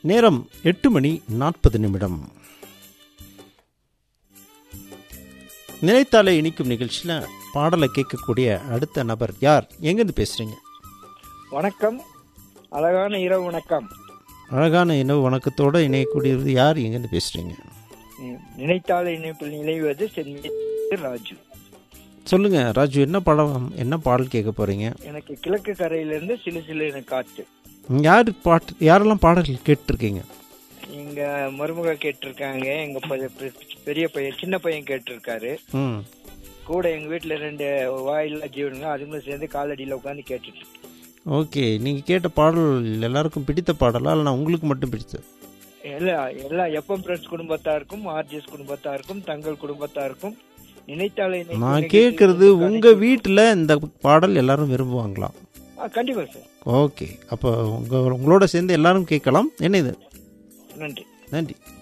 நேரம் எட்டு மணி நாற்பது நிமிடம் நினைத்தாலே இனிக்கும் நிகழ்ச்சியில் பாடலை கேட்கக்கூடிய அடுத்த நபர் யார் எங்கேருந்து பேசுகிறீங்க வணக்கம் அழகான இரவு வணக்கம் அழகான இனவு வணக்கத்தோடு இணையக்கூடியது யார் எங்கேருந்து பேசுகிறீங்க ம், நினைத்தால் இணைப்பில் நினைவது சென்னை ராஜு சொல்லுங்க ராஜு என்ன படம் என்ன பாடல் கேட்க போறீங்க எனக்கு கிழக்கு கரையிலிருந்து சிலு சிலு என காற்று யார் பாட்டு யாரெல்லாம் பாடல்கள் கேட்டிருக்கீங்க எங்க மருமக கேட்டிருக்காங்க எங்க பைய- பெ- பெரிய பையன் சின்ன பையன் கேட்டிருக்காரு ம் கூட எங்க வீட்டுல ரெண்டு வாயில்லா ஜீவனுங்க அதுங்களும் சேர்ந்து காலடியில உட்காந்து கேட்டுட்டு இருக்கு. ஓகே நீங்கள் கேட்ட பாடல் எல்லாருக்கும் பிடித்த பாடலா இல்லை உங்களுக்கு மட்டும் பிடித்தது எல்லா எல்லா எப்பம் ஃப்ரெண்ட்ஸ் குடும்பத்தாருக்கும் ஆர்ஜிஎஸ் குடும்பத்தாருக்கும் தங்கள் குடும்பத்தாருக்கும் நினைத்தாலே இணைக்கும் நான் நிகழ்ச்சி கேட்குறது உங்களுக்கு உங்கள் வீட்டில் இந்த பாடல் எல்லாரும் விரும்புவாங்களா ஆ, கண்டிப்பா சார் ஓகே அப்போ உங்கள் உங்களோட சேர்ந்து எல்லாரும் கேட்கலாம் என்ன இது நன்றி நன்றி